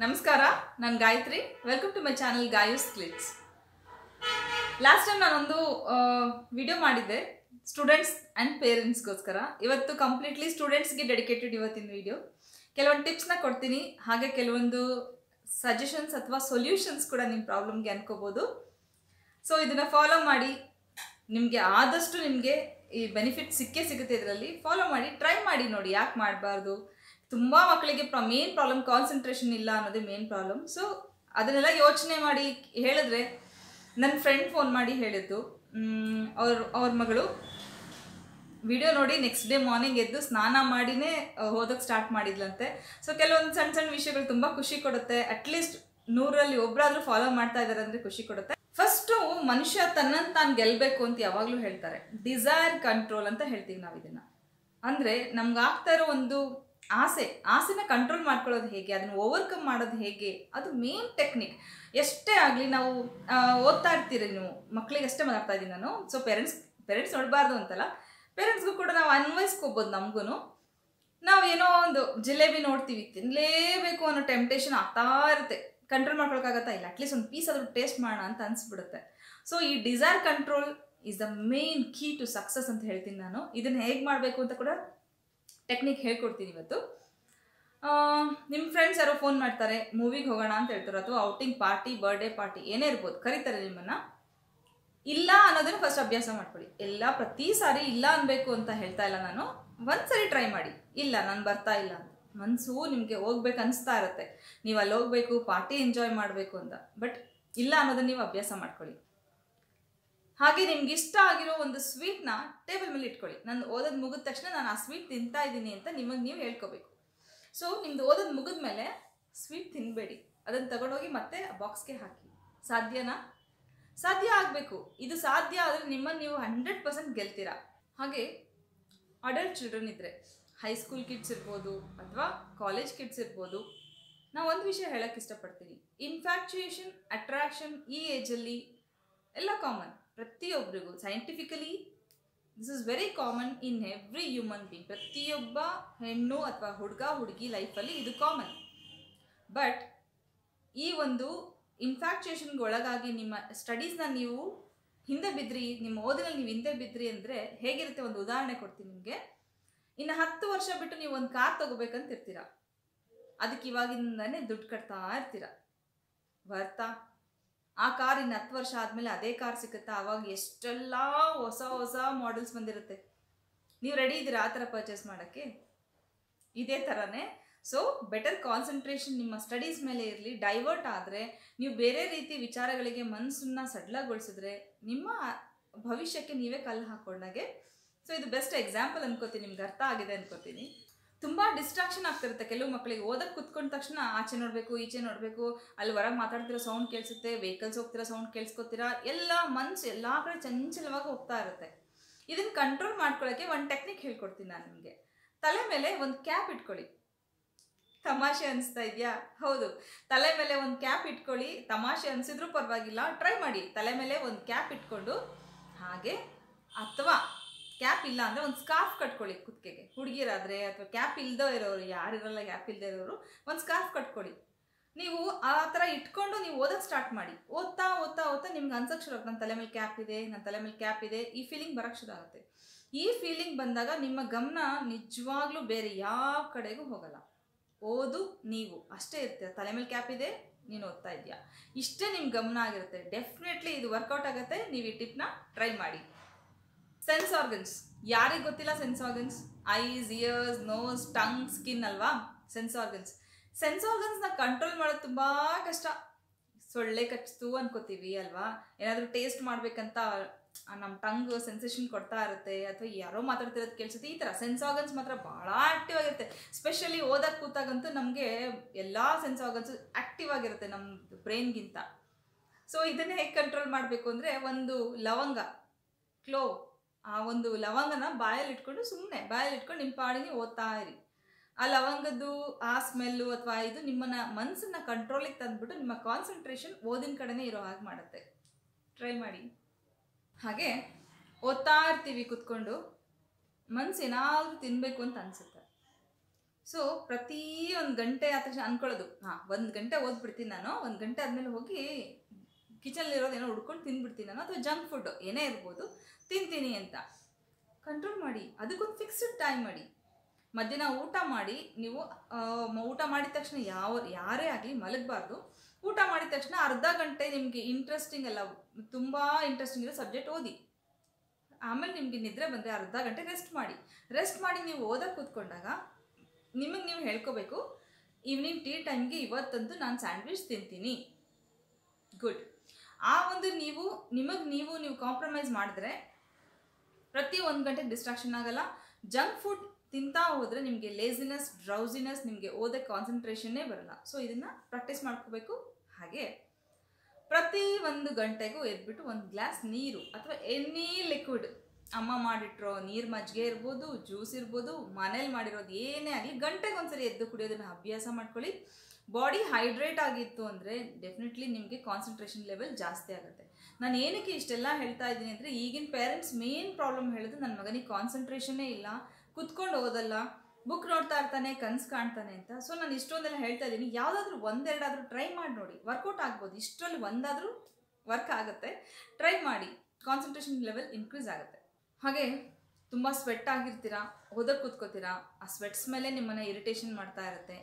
ನಮಸ್ಕಾರ ನಾನು Gayathri welcome to my channel Gayu's clicks last time ನಾನೊಂದು ವಿಡಿಯೋ ಮಾಡಿದ್ದೆ ಸ್ಟೂಡೆಂಟ್ಸ್ ಆ್ಯಂಡ್ ಪೇರೆಂಟ್ಸ್ಗೋಸ್ಕರ ಇವತ್ತು ಕಂಪ್ಲೀಟ್ಲಿ ಸ್ಟೂಡೆಂಟ್ಸ್ಗೆ ಡೆಡಿಕೇಟೆಡ್ ಇವತ್ತಿನ ವಿಡಿಯೋ ಕೆಲವೊಂದು ಟಿಪ್ಸ್ನ ಕೊಡ್ತೀನಿ ಹಾಗೆ ಕೆಲವೊಂದು ಸಜೆಷನ್ಸ್ ಅಥವಾ ಸೊಲ್ಯೂಷನ್ಸ್ ಕೂಡ ನಿಮ್ಮ ಪ್ರಾಬ್ಲಮ್ಗೆ ಅನ್ಕೋಬೋದು ಸೊ ಇದನ್ನು ಫಾಲೋ ಮಾಡಿ ನಿಮಗೆ ಆದಷ್ಟು ನಿಮಗೆ ಈ ಬೆನಿಫಿಟ್ ಸಿಕ್ಕೇ ಸಿಗುತ್ತೆ ಇದರಲ್ಲಿ ಫಾಲೋ ಮಾಡಿ ಟ್ರೈ ಮಾಡಿ ನೋಡಿ ಯಾಕೆ ಮಾಡಬಾರ್ದು ತುಂಬ ಮಕ್ಕಳಿಗೆ ಪ್ರ ಮೇನ್ ಪ್ರಾಬ್ಲಮ್ ಕಾನ್ಸಂಟ್ರೇಷನ್ ಇಲ್ಲ ಅನ್ನೋದೇ ಮೇನ್ ಪ್ರಾಬ್ಲಮ್ ಸೊ ಅದನ್ನೆಲ್ಲ ಯೋಚನೆ ಮಾಡಿ ಹೇಳಿದ್ರೆ ನನ್ನ ಫ್ರೆಂಡ್ ಫೋನ್ ಮಾಡಿ ಹೇಳಿದ್ದು ಅವ್ರ ಅವ್ರ ಮಗಳು ವಿಡಿಯೋ ನೋಡಿ ನೆಕ್ಸ್ಟ್ ಡೇ ಮಾರ್ನಿಂಗ್ ಎದ್ದು ಸ್ನಾನ ಮಾಡಿನೇ ಓದೋಕ್ಕೆ ಸ್ಟಾರ್ಟ್ ಮಾಡಿದ್ಲಂತೆ ಸೊ ಕೆಲವೊಂದು ಸಣ್ಣ ಸಣ್ಣ ವಿಷಯಗಳು ತುಂಬ ಖುಷಿ ಕೊಡುತ್ತೆ ಅಟ್ಲೀಸ್ಟ್ ನೂರಲ್ಲಿ ಒಬ್ಬರಾದ್ರೂ ಫಾಲೋ ಮಾಡ್ತಾ ಇದ್ದಾರೆ ಅಂದರೆ ಖುಷಿ ಕೊಡುತ್ತೆ ಫಸ್ಟು ಮನುಷ್ಯ ತನ್ನನ್ನು ತಾನು ಗೆಲ್ಲಬೇಕು ಅಂತ ಯಾವಾಗಲೂ ಹೇಳ್ತಾರೆ ಡಿಸೈರ್ ಕಂಟ್ರೋಲ್ ಅಂತ ಹೇಳ್ತೀವಿ ನಾವು ಇದನ್ನು ಅಂದರೆ ನಮ್ಗೆ ಆಗ್ತಾ ಇರೋ ಒಂದು ಆಸೆ ಆಸೆನ ಕಂಟ್ರೋಲ್ ಮಾಡ್ಕೊಳ್ಳೋದು ಹೇಗೆ ಅದನ್ನು ಓವರ್ಕಮ್ ಮಾಡೋದು ಹೇಗೆ ಅದು ಮೇನ್ ಟೆಕ್ನಿಕ್ ಎಷ್ಟೇ ಆಗಲಿ ನಾವು ಆ, ಓದ್ತಾ ಇರ್ತೀರಿ ನೀವು ಮಕ್ಕಳಿಗೆ ಅಷ್ಟೇ ಮಾತಾಡ್ತಾ ಇದ್ದೀನಿ ನಾನು ಸೊ ಪೇರೆಂಟ್ಸ್ ಪೇರೆಂಟ್ಸ್ ನೋಡಬಾರ್ದು ಅಂತಲ್ಲ ಪೇರೆಂಟ್ಸ್ಗೂ ಕೂಡ ನಾವು ಅನ್ವಯಿಸ್ಕೋಬೋದು ನಮಗೂ ನಾವು ಏನೋ ಒಂದು ಜಿಲೇಬಿ ನೋಡ್ತೀವಿ ತಿನ್ನಲೇಬೇಕು ಅನ್ನೋ ಟೆಂಪ್ಟೇಷನ್ ಆಗ್ತಾ ಇರುತ್ತೆ ಕಂಟ್ರೋಲ್ ಮಾಡ್ಕೊಳಕ್ಕಾಗತ್ತಾ ಇಲ್ಲ ಅಟ್ಲೀಸ್ಟ್ ಒಂದು ಪೀಸ್ ಆದರೂ ಟೇಸ್ಟ್ ಮಾಡೋಣ ಅಂತ ಅನಿಸ್ಬಿಡುತ್ತೆ ಸೊ ಈ desire control is the main key to success ಅಂತ ಹೇಳ್ತೀನಿ ನಾನು ಇದನ್ನು ಹೇಗೆ ಮಾಡಬೇಕು ಅಂತ ಕೂಡ ಟೆಕ್ನಿಕ್ ಹೇಳ್ಕೊಡ್ತೀನಿ ಇವತ್ತು ನಿಮ್ಮ ಫ್ರೆಂಡ್ಸ್ ಯಾರೋ ಫೋನ್ ಮಾಡ್ತಾರೆ ಮೂವಿಗೆ ಹೋಗೋಣ ಅಂತ ಹೇಳ್ತಾರೆ ಅಥವಾ ಔಟಿಂಗ್ ಪಾರ್ಟಿ ಬರ್ಡೇ ಪಾರ್ಟಿ ಏನೇ ಇರ್ಬೋದು ಕರೀತಾರೆ ನಿಮ್ಮನ್ನು ಇಲ್ಲ ಅನ್ನೋದನ್ನು ಫಸ್ಟ್ ಅಭ್ಯಾಸ ಮಾಡ್ಕೊಳ್ಳಿ ಎಲ್ಲ ಪ್ರತಿ ಸಾರಿ ಇಲ್ಲ ಅನ್ಬೇಕು ಅಂತ ಹೇಳ್ತಾ ಇಲ್ಲ ನಾನು ಒಂದ್ಸರಿ ಟ್ರೈ ಮಾಡಿ ಇಲ್ಲ ನಾನು ಬರ್ತಾ ಇಲ್ಲ ಅಂತ ಮನಸ್ಸು ನಿಮಗೆ ಹೋಗ್ಬೇಕು ಅನಿಸ್ತಾ ಇರುತ್ತೆ ನೀವು ಅಲ್ಲಿ ಹೋಗ್ಬೇಕು ಪಾರ್ಟಿ ಎಂಜಾಯ್ ಮಾಡಬೇಕು ಅಂತ ಬಟ್ ಇಲ್ಲ ಅನ್ನೋದನ್ನ ನೀವು ಅಭ್ಯಾಸ ಮಾಡ್ಕೊಳ್ಳಿ ಹಾಗೆ ನಿಮ್ಗೆ ಇಷ್ಟ ಆಗಿರೋ ಒಂದು ಸ್ವೀಟ್ನ ಟೇಬಲ್ ಮೇಲೆ ಇಟ್ಕೊಳ್ಳಿ ನಾನು ಓದೋದು ಮುಗಿದ ತಕ್ಷಣ ನಾನು ಆ ಸ್ವೀಟ್ ತಿಂತಾ ಇದ್ದೀನಿ ಅಂತ ನಿಮಗೆ ನೀವು ಹೇಳ್ಕೋಬೇಕು ಸೊ ನಿಮ್ದು ಓದೋದು ಮುಗಿದ ಮೇಲೆ ಸ್ವೀಟ್ ತಿನ್ನಬೇಡಿ ಅದನ್ನು ತಗೊಂಡೋಗಿ ಮತ್ತೆ ಬಾಕ್ಸ್ಗೆ ಹಾಕಿ ಸಾಧ್ಯನಾ ಸಾಧ್ಯ ಆಗಬೇಕು ಇದು ಸಾಧ್ಯ ಆದರೆ ನಿಮ್ಮನ್ನು ನೀವು ಹಂಡ್ರೆಡ್ ಪರ್ಸೆಂಟ್ ಗೆಲ್ತೀರಾ ಹಾಗೆ ಅಡಲ್ಟ್ ಚಿಲ್ಡ್ರನ್ ಇದ್ದರೆ ಹೈಸ್ಕೂಲ್ ಕಿಡ್ಸ್ ಇರ್ಬೋದು ಅಥವಾ ಕಾಲೇಜ್ ಕಿಡ್ಸ್ ಇರ್ಬೋದು ನಾವು ಒಂದು ವಿಷಯ ಹೇಳಕ್ಕೆ ಇಷ್ಟಪಡ್ತೀನಿ ಇನ್ಫ್ಯಾಕ್ಚುಯೇಷನ್ ಅಟ್ರಾಕ್ಷನ್ ಈ ಏಜಲ್ಲಿ ಎಲ್ಲ ಕಾಮನ್ ಪ್ರತಿಯೊಬ್ಬರಿಗೂ scientifically this is very common in every human being ಪ್ರತಿಯೊಬ್ಬ ಹೆಣ್ಣು ಅಥವಾ ಹುಡುಗ ಹುಡುಗಿ ಲೈಫಲ್ಲಿ ಇದು ಕಾಮನ್ ಬಟ್ ಈ ಒಂದು ಇನ್ಫ್ಯಾಕ್ಚುಯೇಷನ್ಗೆ ಒಳಗಾಗಿ ನಿಮ್ಮ ಸ್ಟಡೀಸ್ನ ನೀವು ಹಿಂದೆ ಬಿದ್ರಿ ನಿಮ್ಮ ಓದಿನಲ್ಲಿ ನೀವು ಹಿಂದೆ ಬಿದ್ರಿ ಅಂದರೆ ಹೇಗಿರುತ್ತೆ ಒಂದು ಉದಾಹರಣೆ ಕೊಡ್ತೀನಿ ನಿಮಗೆ ಇನ್ನು ಹತ್ತು ವರ್ಷ ಬಿಟ್ಟು ನೀವು ಒಂದು ಕಾರ್ ತಗೋಬೇಕಂತ ಇರ್ತೀರ ಅದಕ್ಕೆ ಇವಾಗಿಂದನೇ ದುಡ್ಡು ಕಟ್ತಾ ಇರ್ತೀರ ಬರ್ತಾ ಆ ಕಾರ್ ಇನ್ನು ಹತ್ತು ವರ್ಷ ಆದಮೇಲೆ ಅದೇ ಕಾರ್ ಸಿಗುತ್ತಾ ಅವಾಗ ಎಷ್ಟೆಲ್ಲ ಹೊಸ ಹೊಸ ಮಾಡೆಲ್ಸ್ ಬಂದಿರುತ್ತೆ ನೀವು ರೆಡಿ ಇದ್ದೀರಾ ಆ ಥರ ಪರ್ಚೇಸ್ ಮಾಡೋಕ್ಕೆ ಇದೇ ಥರನೇ ಸೊ ಬೆಟರ್ ಕಾನ್ಸಂಟ್ರೇಷನ್ ನಿಮ್ಮ ಸ್ಟಡೀಸ್ ಮೇಲೆ ಇರಲಿ ಡೈವರ್ಟ್ ಆದರೆ ನೀವು ಬೇರೆ ರೀತಿ ವಿಚಾರಗಳಿಗೆ ಮನಸ್ಸನ್ನ ಸಡ್ಲಗೊಳಿಸಿದ್ರೆ ನಿಮ್ಮ ಭವಿಷ್ಯಕ್ಕೆ ನೀವೇ ಕಲ್ಲು ಹಾಕೊಂಡಾಗೆ ಸೊ ಇದು ಬೆಸ್ಟ್ ಎಕ್ಸಾಂಪಲ್ ಅನ್ಕೋತೀನಿ ನಿಮ್ಗೆ ಅರ್ಥ ಆಗಿದೆ ಅನ್ಕೋತೀನಿ ತುಂಬ ಡಿಸ್ಟ್ರಾಕ್ಷನ್ ಆಗ್ತಿರುತ್ತೆ ಕೆಲವು ಮಕ್ಕಳಿಗೆ ಓದಕ್ಕೆ ಕುತ್ಕೊಂಡ ತಕ್ಷಣ ಆಚೆ ನೋಡಬೇಕು ಈಚೆ ನೋಡಬೇಕು ಅಲ್ಲಿ ಹೊರಗೆ ಮಾತಾಡ್ತಿರೋ ಸೌಂಡ್ ಕೇಳಿಸುತ್ತೆ ವೆಹಿಕಲ್ಸ್ ಹೋಗ್ತಿರೋ ಸೌಂಡ್ ಕೇಳಿಸ್ಕೊತೀರಾ ಎಲ್ಲ ಮನ್ಸು ಎಲ್ಲ ಕಡೆ ಚಂಚಲವಾಗಿ ಹೋಗ್ತಾ ಇರುತ್ತೆ ಇದನ್ನು ಕಂಟ್ರೋಲ್ ಮಾಡ್ಕೊಳ್ಳೋಕ್ಕೆ ಒಂದು ಟೆಕ್ನಿಕ್ ಹೇಳ್ಕೊಡ್ತೀನಿ ನಾನು ನಿಮಗೆ ತಲೆ ಮೇಲೆ ಒಂದು ಕ್ಯಾಪ್ ಇಟ್ಕೊಳ್ಳಿ ತಮಾಷೆ ಅನಿಸ್ತಾ ಇದೆಯಾ ಹೌದು ತಲೆ ಮೇಲೆ ಒಂದು ಕ್ಯಾಪ್ ಇಟ್ಕೊಳ್ಳಿ ತಮಾಷೆ ಅನಿಸಿದ್ರೂ ಪರವಾಗಿಲ್ಲ ಟ್ರೈ ಮಾಡಿ ತಲೆ ಮೇಲೆ ಒಂದು ಕ್ಯಾಪ್ ಇಟ್ಕೊಂಡು ಹಾಗೆ ಅಥವಾ ಕ್ಯಾಪ್ ಇಲ್ಲ ಅಂದರೆ ಒಂದು ಸ್ಕಾರ್ಫ್ ಕಟ್ಕೊಳ್ಳಿ ಕುತ್ತಿಗೆಗೆ ಹುಡುಗಿರಾದರೆ ಅಥವಾ ಕ್ಯಾಪ್ ಇಲ್ಲದೇ ಇರೋರು ಯಾರಿರಲ್ಲ ಕ್ಯಾಪ್ ಇಲ್ಲದೆ ಇರೋರು ಒಂದು ಸ್ಕಾರ್ಫ್ ಕಟ್ಕೊಳ್ಳಿ ನೀವು ಆ ಥರ ಇಟ್ಕೊಂಡು ನೀವು ಓದೋಕ್ಕೆ ಸ್ಟಾರ್ಟ್ ಮಾಡಿ ಓದ್ತಾ ಓದ್ತಾ ಓದ್ತಾ ನಿಮ್ಗೆ ಅನ್ಸಕ್ಕೆ ಶುರು ನನ್ನ ತಲೆ ಮೇಲೆ ಕ್ಯಾಪ್ ಇದೆ ನನ್ನ ತಲೆ ಮೇಲೆ ಕ್ಯಾಪ್ ಇದೆ ಈ ಫೀಲಿಂಗ್ ಬರೋಕ್ಕೆ ಶುರು ಆಗುತ್ತೆ ಈ ಫೀಲಿಂಗ್ ಬಂದಾಗ ನಿಮ್ಮ ಗಮನ ನಿಜವಾಗ್ಲೂ ಬೇರೆ ಯಾವ ಕಡೆಗೂ ಹೋಗಲ್ಲ ಓದು ನೀವು ಅಷ್ಟೇ ಇರ್ತೀರ ತಲೆ ಮೇಲೆ ಕ್ಯಾಪ್ ಇದೆ ನೀನು ಓದ್ತಾ ಇದೆಯಾ ಇಷ್ಟೇ ನಿಮ್ಮ ಗಮನ ಆಗಿರುತ್ತೆ ಡೆಫಿನೆಟ್ಲಿ ಇದು ವರ್ಕೌಟ್ ಆಗುತ್ತೆ ನೀವು ಈ ಟಿಪ್ನ ಟ್ರೈ ಮಾಡಿ ಸೆನ್ಸ್ ಆರ್ಗನ್ಸ್ ಯಾರಿಗೆ ಗೊತ್ತಿಲ್ಲ sense organs eyes ears nose tongue skin ಅಲ್ವಾ ಸೆನ್ಸ್ ಆರ್ಗನ್ಸ್ ಸೆನ್ಸ್ ಆರ್ಗನ್ಸ್ನ ಕಂಟ್ರೋಲ್ ಮಾಡೋದು ತುಂಬ ಕಷ್ಟ ಸೊಳ್ಳೆ ಕಚ್ತು ಅನ್ಕೋತೀವಿ ಅಲ್ವಾ ಏನಾದರೂ ಟೇಸ್ಟ್ ಮಾಡಬೇಕಂತ ನಮ್ಮ ಟಂಗ್ ಸೆನ್ಸೇಷನ್ ಕೊಡ್ತಾ ಇರುತ್ತೆ ಅಥವಾ ಯಾರೋ ಮಾತಾಡ್ತಿರೋದು ಕೇಳಿಸುತ್ತೆ ಈ ಥರ ಸೆನ್ಸ್ ಆರ್ಗನ್ಸ್ ಮಾತ್ರ ಭಾಳ ಆ್ಯಕ್ಟಿವ್ ಆಗಿರುತ್ತೆ ಸ್ಪೆಷಲಿ ಓದಕ್ಕೆ ಕೂತಾಗಂತೂ ನಮಗೆ ಎಲ್ಲ ಸೆನ್ಸ್ ಆರ್ಗನ್ಸು ಆ್ಯಕ್ಟಿವ್ ಆಗಿರುತ್ತೆ ನಮ್ಮ ಬ್ರೈನ್ಗಿಂತ ಸೊ ಇದನ್ನೇ ಹೇಗೆ ಕಂಟ್ರೋಲ್ ಮಾಡಬೇಕು ಅಂದರೆ ಒಂದು ಲವಂಗ ಕ್ಲೋ ಆ ಒಂದು ಲವಂಗನ ಬಾಯಲ್ಲಿ ಇಟ್ಕೊಂಡು ಸುಮ್ಮನೆ ಬಾಯಲ್ಲಿ ಇಟ್ಕೊಂಡು ನಿಮ್ಮ ಪಾಡಿಗೆ ಓದ್ತಾ ಇರಿ ಆ ಲವಂಗದ್ದು ಆ ಸ್ಮೆಲ್ಲು ಅಥವಾ ಇದು ನಿಮ್ಮನ್ನ ಮನಸ್ಸನ್ನ ಕಂಟ್ರೋಲಿಗೆ ತಂದ್ಬಿಟ್ಟು ನಿಮ್ಮ ಕಾನ್ಸಂಟ್ರೇಷನ್ ಓದಿನ ಕಡೆನೇ ಇರೋ ಹಾಗೆ ಮಾಡುತ್ತೆ ಟ್ರೈ ಮಾಡಿ ಹಾಗೆ ಓದ್ತಾ ಇರ್ತೀವಿ ಕುತ್ಕೊಂಡು ಮನ್ಸು ಏನಾದರೂ ತಿನ್ನಬೇಕು ಅಂತ ಅನಿಸುತ್ತೆ ಸೊ ಪ್ರತಿ ಒಂದು ಗಂಟೆ ಆದ ತಕ್ಷಣ ಅನ್ಕೊಳ್ಳೋದು ಹಾಂ ಒಂದು ಗಂಟೆ ಓದ್ಬಿಡ್ತೀನಿ ನಾನು ಒಂದು ಗಂಟೆ ಆದಮೇಲೆ ಹೋಗಿ ಕಿಚನಲ್ಲಿ ಏನೋ ಹುಡ್ಕೊಂಡು ತಿಂದ್ಬಿಡ್ತೀನಿ ನಾನು ಅಥವಾ ಜಂಕ್ ಫುಡ್ ಏನೇ ಇರ್ಬೋದು ತಿಂತೀನಿ ಅಂತ ಕಂಟ್ರೋಲ್ ಮಾಡಿ ಅದಕ್ಕೊಂದು ಫಿಕ್ಸ್ಡ್ ಟೈಮ್ ಮಾಡಿ ಮಧ್ಯಾಹ್ನ ಊಟ ಮಾಡಿ ನೀವು ಆ, ಮ- ಊಟ ಮಾಡಿದ ತಕ್ಷಣ ಯಾವ ಯಾರೇ ಆಗಲಿ ಮಲಗಬಾರ್ದು ಊಟ ಮಾಡಿದ ತಕ್ಷಣ ಅರ್ಧ ಗಂಟೆ ನಿಮಗೆ ಇಂಟ್ರೆಸ್ಟಿಂಗ್ ಅಲ್ಲ ತುಂಬ ಇಂಟ್ರೆಸ್ಟಿಂಗ್ ಇರೋ ಸಬ್ಜೆಕ್ಟ್ ಓದಿ ಆಮೇಲೆ ನಿಮಗೆ ನಿದ್ರೆ ಬಂದರೆ ಅರ್ಧ ಗಂಟೆ ರೆಸ್ಟ್ ಮಾಡಿ ರೆಸ್ಟ್ ಮಾಡಿ ನೀವು ಓದಕ್ಕೆ ಕೂತ್ಕೊಂಡಾಗ ನಿಮಗೆ ನೀವು ಹೇಳ್ಕೋಬೇಕು ಈವ್ನಿಂಗ್ ಟೀ ಟೈಮ್ಗೆ ಇವತ್ತಂತೂ ನಾನು ಸ್ಯಾಂಡ್ವಿಚ್ ತಿಂತೀನಿ ಗುಡ್ ಆ ಒಂದು ನೀವು ನಿಮಗೆ ನೀವು ನೀವು ಕಾಂಪ್ರಮೈಸ್ ಮಾಡಿದ್ರೆ ಪ್ರತಿ ಒಂದು ಗಂಟೆಗೆ ಡಿಸ್ಟ್ರಾಕ್ಷನ್ ಆಗಲ್ಲ ಜಂಕ್ ಫುಡ್ ತಿಂತಾ ಹೋದರೆ ನಿಮಗೆ ಲೇಸಿನೆಸ್ ಡ್ರೌಸಿನೆಸ್ ನಿಮಗೆ ಓದಕ್ಕೆ ಕಾನ್ಸಂಟ್ರೇಷನ್ನೇ ಬರಲ್ಲ ಸೊ ಇದನ್ನು ಪ್ರಾಕ್ಟೀಸ್ ಮಾಡ್ಕೋಬೇಕು ಹಾಗೆ ಪ್ರತಿ ಒಂದು ಗಂಟೆಗೂ ಎದ್ಬಿಟ್ಟು ಒಂದು ಗ್ಲಾಸ್ ನೀರು ಅಥವಾ ಎನಿ ಲಿಕ್ವಿಡ್ ಅಮ್ಮ ಮಾಡಿಟ್ರೋ ನೀರು ಮಜ್ಜಿಗೆ ಇರ್ಬೋದು ಜ್ಯೂಸ್ ಇರ್ಬೋದು ಮನೇಲಿ ಮಾಡಿರೋದು ಏನೇ ಆಗಲಿ ಗಂಟೆಗೆ ಒಂದ್ಸರಿ ಎದ್ದು ಕುಡಿಯೋದನ್ನ ಅಭ್ಯಾಸ ಮಾಡ್ಕೊಳ್ಳಿ ಬಾಡಿ ಹೈಡ್ರೇಟ್ ಆಗಿತ್ತು ಅಂದರೆ ಡೆಫಿನೆಟ್ಲಿ ನಿಮಗೆ ಕಾನ್ಸಂಟ್ರೇಷನ್ ಲೆವೆಲ್ ಜಾಸ್ತಿ ಆಗುತ್ತೆ ನಾನು ಏನಕ್ಕೆ ಇಷ್ಟೆಲ್ಲ ಹೇಳ್ತಾ ಇದ್ದೀನಿ ಅಂದರೆ ಈಗಿನ ಪೇರೆಂಟ್ಸ್ ಮೇನ್ ಪ್ರಾಬ್ಲಮ್ ಹೇಳೋದು ನನ್ನ ಮಗನಿಗೆ ಕಾನ್ಸಂಟ್ರೇಷನ್ನೇ ಇಲ್ಲ ಕುತ್ಕೊಂಡು ಓದಲ್ಲ ಬುಕ್ ನೋಡ್ತಾ ಇರ್ತಾನೆ ಕನ್ಸು ಕಾಣ್ತಾನೆ ಅಂತ ಸೊ ನಾನು ಇಷ್ಟೊಂದೆಲ್ಲ ಹೇಳ್ತಾ ಇದ್ದೀನಿ ಯಾವುದಾದ್ರೂ ಒಂದೆರಡಾದರೂ ಟ್ರೈ ಮಾಡಿ ನೋಡಿ ವರ್ಕೌಟ್ ಆಗ್ಬೋದು ಇಷ್ಟರಲ್ಲಿ ಒಂದಾದರೂ ವರ್ಕ್ ಆಗುತ್ತೆ ಟ್ರೈ ಮಾಡಿ ಕಾನ್ಸಂಟ್ರೇಷನ್ ಲೆವೆಲ್ ಇನ್ಕ್ರೀಸ್ ಆಗುತ್ತೆ ಹಾಗೆ ತುಂಬ ಸ್ವೆಟ್ ಆಗಿರ್ತೀರಾ ಓದಕ್ಕೆ ಕೂತ್ಕೋತೀರಾ ಆ ಸ್ವೆಟ್ಸ್ ಮೇಲೆ ನಿಮ್ಮನ್ನು ಇರಿಟೇಷನ್ ಮಾಡ್ತಾ ಇರುತ್ತೆ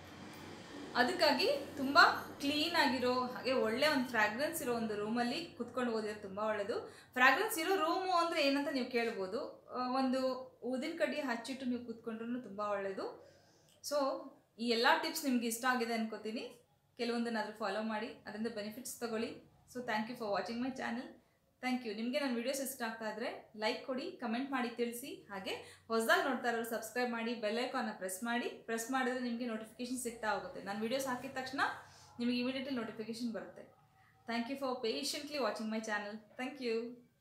ಅದಕ್ಕಾಗಿ ತುಂಬ ಕ್ಲೀನ್ ಆಗಿರೋ ಹಾಗೆ ಒಳ್ಳೆ ಒಂದು ಫ್ರಾಗ್ರೆನ್ಸ್ ಇರೋ ಒಂದು ರೂಮಲ್ಲಿ ಕುತ್ಕೊಂಡು ಓದಿದ್ರೆ ತುಂಬ ಒಳ್ಳೆಯದು ಫ್ರಾಗ್ರೆನ್ಸ್ ಇರೋ ರೂಮು ಅಂದರೆ ಏನಂತ ನೀವು ಕೇಳ್ಬೋದು ಆ, ಒಂದು ಊದಿನ ಕಡ್ಡಿ ಹಚ್ಚಿಟ್ಟು ನೀವು ಕೂತ್ಕೊಂಡ್ರೂ ತುಂಬ ಒಳ್ಳೆಯದು ಸೊ ಈ ಎಲ್ಲ ಟಿಪ್ಸ್ ನಿಮ್ಗೆ ಇಷ್ಟ ಆಗಿದೆ ಅನ್ಕೋತೀನಿ ಕೆಲವೊಂದನ್ನಾದರೂ ಫಾಲೋ ಮಾಡಿ ಅದರಿಂದ ಬೆನಿಫಿಟ್ಸ್ ತಗೊಳ್ಳಿ so thank you for watching my channel thank you ನಿಮಗೆ ನನ್ನ ವೀಡಿಯೋಸ್ ಇಷ್ಟ ಆಗ್ತಾ ಇದ್ರೆ ಲೈಕ್ ಕೊಡಿ ಕಮೆಂಟ್ ಮಾಡಿ ತಿಳಿಸಿ ಹಾಗೆ ಹೊಸದಾಗಿ ನೋಡ್ತಾ ಇರೋರು ಸಬ್ಸ್ಕ್ರೈಬ್ ಮಾಡಿ ಬೆಲ್ ಐಕಾನ್ನ ಪ್ರೆಸ್ ಮಾಡಿ ಪ್ರೆಸ್ ಮಾಡಿದ್ರೆ ನಿಮಗೆ ನೋಟಿಫಿಕೇಶನ್ ಸಿಗ್ತಾ ಹೋಗುತ್ತೆ ನಾನು ವೀಡಿಯೋಸ್ ಹಾಕಿದ ತಕ್ಷಣ ನಿಮಗೆ ಇಮಿಡಿಯೇಟ್ಲಿ ನೋಟಿಫಿಕೇಶನ್ ಬರುತ್ತೆ thank you for patiently watching my channel thank you